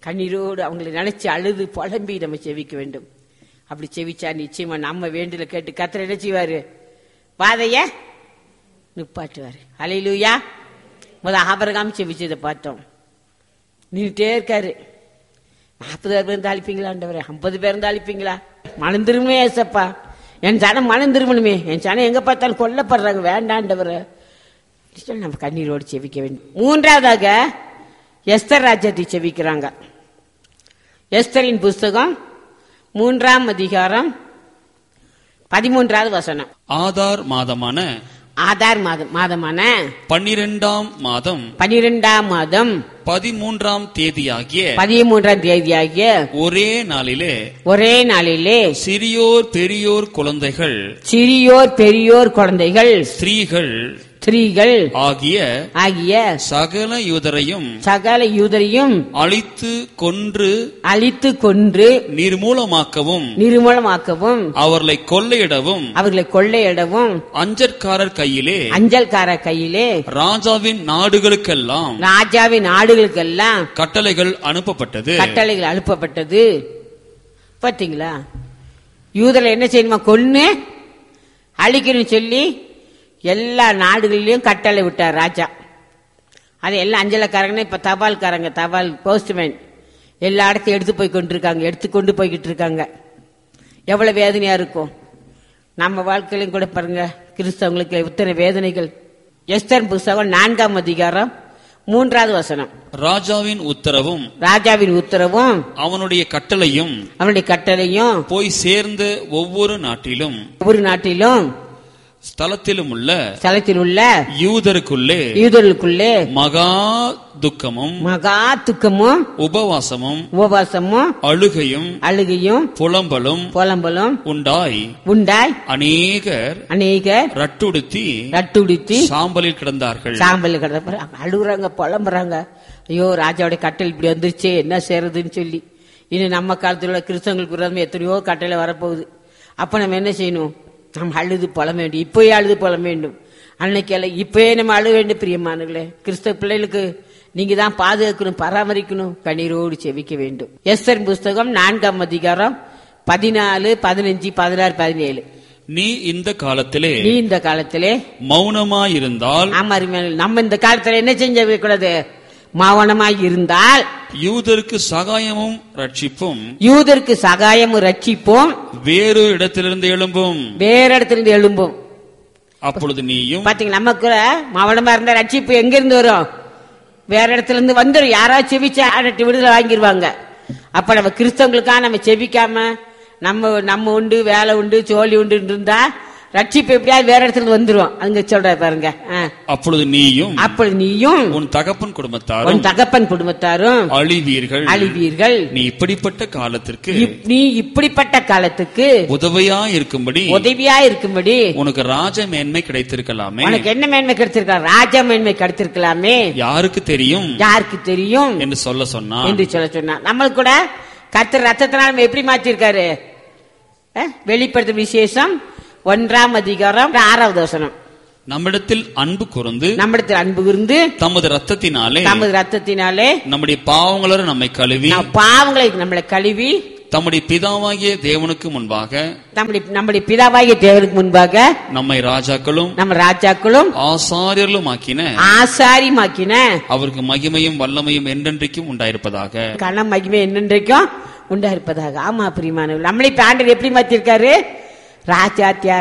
கண்ணீரோடு அவங்களை நினைச்சு அழுது புலம்பி நம்ம செவிக்க வேண்டும் அப்படி செவிச்சா நிச்சயமா நம்ம வேண்டுல கேட்டு கத்திர என்ன செய்வாரு பாதைய நிப்பாட்டுவாரு அலையிலூயா முத ஆபரகாம் செவிச்சதை பார்த்தோம் நின்றுட்டே இருக்காரு நாற்பது பேர் இருந்தா அழிப்பீங்களா ஐம்பது பேர் இருந்தா அழிப்பீங்களா மணந்திருமே ஏசப்பா என் ஜனம் மணந்திருமணுமே என் ஜனம் எங்க பார்த்தாலும் கொல்லப்படுறாங்க வேண்டாண்டவர் சொல்லி நம்ம கண்ணீரோடு செவிக்க வேண்டும் மூன்றாவதாக எஸ்தர் ராஜ்யத்தை செவிக்கிறாங்க எஸ்தரின் புஸ்தகம் மூன்றாம் அதிகாரம் பதிமூன்றாவது வசனம் ஆதார் மாதமான ஆதார் மாதம் மாதமான பன்னிரெண்டாம் மாதம் பனிரெண்டாம் மாதம் பதிமூன்றாம் தேதியாகிய பதிமூன்றாம் தேதியாகிய ஒரே நாளிலே ஒரே நாளிலே சிறியோர் பெரியோர் குழந்தைகள் சிறியோர் பெரியோர் குழந்தைகள் ஸ்திரீகள் ஸ்திரீகள் ஆகிய ஆகிய சகல யூதரையும் சகல யூதரையும் அழித்து கொன்று அழித்து கொன்று நிர்மூலமாக்கவும் நிர்மூலமாக்கவும் அவர்களை கொள்ளையிடவும் அவர்களை கொள்ளையிடவும் அஞ்சற்காரர் கையிலே அஞ்சல்கார கையிலே ராஜாவின் நாடுகளுக்கெல்லாம் ராஜாவின் நாடுகளுக்கெல்லாம் கட்டளைகள் அனுப்பப்பட்டது கட்டளைகள் அனுப்பப்பட்டது பாத்தீங்களா யூதரை என்ன செய்யணுமா கொன்னு அழிக்கணும்னு சொல்லி எல்லா நாடுகளிலும் கட்டளை விட்டார் ராஜா அது எல்லாம் அஞ்சலக்காரங்கன்னா இப்ப தபால்காரங்க தபால் போஸ்ட்மேன் எல்லா இடத்தையும் எடுத்து போய் கொண்டிருக்காங்க எடுத்து கொண்டு போய்கிட்டு இருக்காங்க எவ்வளவு வேதனையா இருக்கும் நம்ம வாழ்க்கையிலும் கூட பாருங்க கிறிஸ்தவங்களுக்கு இத்தனை வேதனைகள் எஸ்தர் புஸ்தகம் நான்காம் அதிகாரம் மூன்றாவது வசனம் ராஜாவின் உத்தரவும் ராஜாவின் உத்தரவும் அவனுடைய கட்டளையும் அவனுடைய கட்டளையும் போய் சேர்ந்த ஒவ்வொரு நாட்டிலும் ஒவ்வொரு நாட்டிலும் ஸ்தலத்திலும் உள்ள ஸ்தலத்தில் உள்ள யூதருக்குள்ளே யூதர்களுக்குள்ளே மகா துக்கமும் மகா துக்கமும் உபவாசமும் உபவாசமும் அழுகையும் அழுகையும் புலம்பலும் புலம்பலும் உண்டாய் உண்டாய் அநேகர் அநேகர் ரட்டுடுத்தி ரட்டுடுத்தி சாம்பலில் கிடந்தார்கள் சாம்பல் கிடப்ப அழுகுறாங்க புலம்புறாங்க ஐயோ ராஜாவுடைய கட்டளை இப்படி வந்துருச்சே என்ன செய்யறதுன்னு சொல்லி இனி நம்ம காலத்தில் உள்ள கிறிஸ்தவங்களுக்கு விரோதமா எத்தனையோ கட்டளை வரப்போகுது அப்ப நம்ம என்ன செய்யணும் நம்ம அழுது புலம் வேண்டும் இப்பயே அழுது புலம் வேண்டும் அன்னைக்கு அல்ல இப்பயே நம்ம அழுக வேண்டும் பிரியமானங்களே கிறிஸ்தவ பிள்ளைகளுக்கு நீங்க தான் பாதுகாக்கணும் பராமரிக்கணும் கண்ணீரோடு செவிக்க வேண்டும் எஸ்தர் புஸ்தகம் நான்காம் அதிகாரம் பதினாலு பதினஞ்சு பதினாறு பதினேழு நீ இந்த காலத்திலே நீ இந்த காலத்திலே மௌனமாயிருந்தால் ஆமா அருமையான நம்ம இந்த காலத்துல என்ன செஞ்ச கூடாது மௌனமாய் இருந்தால் யூதருக்கு சகாயமும் ரட்சிப்பும் யூதருக்கு சகாயமும் ரட்சிப்போம் வேறு இடத்திலிருந்து எழும்பும் வேற இடத்துல இருந்து எழும்பும் அப்பொழுது நீயும் பாத்தீங்க நமக்கு கூட மௌனமா இருந்தா ரட்சிப்பு எங்க இருந்து வரும் வேற இடத்துல இருந்து வந்துடும் யாராவது செவிச்சா ஆடட்டு விடுதலை வாங்கிடுவாங்க அப்ப நம்ம கிறிஸ்தவங்களுக்கா நம்ம செபிக்காம நம்ம நம்ம உண்டு வேலை உண்டு சோழி உண்டு இருந்தா ரட்சிப்பு எப்படியாவது வேற இடத்துல இருந்து வந்துரும் அங்க சொல்ற பாருங்க ஆ. அப்பொழுது நீயும் அப்பொழுது நீயும் உன் தகப்பன் குடும்பத்தாரும் உன் தகப்பன் குடும்பத்தாரும் அழிவீர்கள் அழிவீர்கள் நீ இப்படிப்பட்ட காலத்திற்கு இப்- நீ இப்படிப்பட்ட காலத்துக்கு உதவியா இருக்கும்படி உதவியா இருக்கும்படி உனக்கு ராஜ மேன்மை கிடைத்திருக்கலாமே உனக்கு என்ன மேன்மை கிடைச்சிருக்கலாம் ராஜா மேன்மை கிடைச்சிருக்கலாமே யாருக்கு தெரியும் யாருக்கு தெரியும் என்று சொல்ல சொன்னான் என்று சொல்ல சொன்னா நம்மளுக்கு கூட கர்த்தர் ரத்தத்தினால் நம்ம எப்படி மாத்திருக்காரு அஹ், வெளிப்படுத்தும் விசேஷம் ஒன்றாம் அதிகாரம் ஆறாவது வசனம் நம்மிடத்தில் அன்பு கூர்ந்து நம்மிடத்தில் அன்பு இருந்து தமது ரத்தத்தினாலே தமது ரத்தத்தினாலே நம்முடைய பாவங்களரும் நம்மை கழுவி நம் பாவங்களை நம்மளை கழுவி தம்முடைய பிதாவாகிய தேவனுக்கு முன்பாக நம்முடைய நம்முடைய பிதாவாகிய தேவனுக்கு முன்பாக நம்மை ராஜாக்களும் நம்ம ராஜாக்களும் ஆசாரியர்களும் ஆக்கின ஆசாரிமாக்கின அவருக்கு மகிமையும் வல்லமையும் என்றென்றைக்கும் உண்டாயிருப்பதாக கன மகிமை என்னென்றைக்கும் உண்டா இருப்பதாக ஆமா பிரியமானவர் நம்மளை இப்ப ஆண்டவர் எப்படி மாத்திருக்காரு ராஜாத்தியா